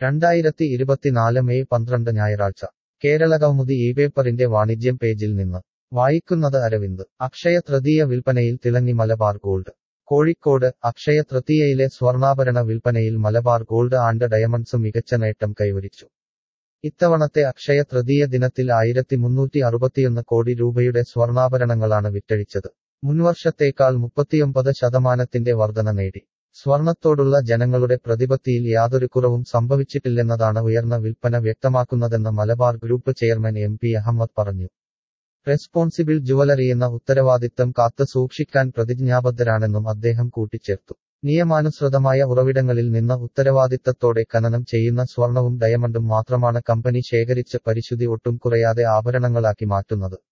രണ്ടായിരത്തി ഇരുപത്തിനാല് മെയ് പന്ത്രണ്ട് ഞായറാഴ്ച കേരളകൗമുദി ഈ പേപ്പറിന്റെ വാണിജ്യം പേജിൽ നിന്ന് വായിക്കുന്നത് അരവിന്ദ് അക്ഷയ തൃതീയ വിൽപ്പനയിൽ തിളങ്ങി മലബാർ ഗോൾഡ് കോഴിക്കോട് അക്ഷയ തൃതീയയിലെ സ്വർണ്ണാഭരണ വിൽപ്പനയിൽ മലബാർ ഗോൾഡ് ആൻഡ് ഡയമണ്ട്സ് മികച്ച നേട്ടം കൈവരിച്ചു ഇത്തവണത്തെ അക്ഷയ തൃതീയ ദിനത്തിൽ ആയിരത്തി മുന്നൂറ്റി അറുപത്തിയൊന്ന് കോടി രൂപയുടെ സ്വർണ്ണാഭരണങ്ങളാണ് വിറ്റഴിച്ചത് മുൻവർഷത്തേക്കാൾ മുപ്പത്തിയൊമ്പത് ശതമാനത്തിന്റെ വർധന നേടി സ്വർണത്തോടുള്ള ജനങ്ങളുടെ പ്രതിപത്തിയിൽ യാതൊരു കുറവും സംഭവിച്ചിട്ടില്ലെന്നതാണ് ഉയർന്ന വിൽപ്പന വ്യക്തമാക്കുന്നതെന്ന് Malabar group chairman M P Ahammed പറഞ്ഞു റെസ്പോൺസിബിൾ ജുവലറി എന്ന ഉത്തരവാദിത്തം കാത്തു സൂക്ഷിക്കാൻ പ്രതിജ്ഞാബദ്ധരാണെന്നും അദ്ദേഹം കൂട്ടിച്ചേർത്തു നിയമാനുസൃതമായ ഉറവിടങ്ങളിൽ നിന്ന് ഉത്തരവാദിത്തത്തോടെ ഖനനം ചെയ്യുന്ന സ്വർണവും ഡയമണ്ടും മാത്രമാണ് കമ്പനി ശേഖരിച്ച് പരിശുദ്ധി ഒട്ടും കുറയാതെ ആഭരണങ്ങളാക്കി മാറ്റുന്നത്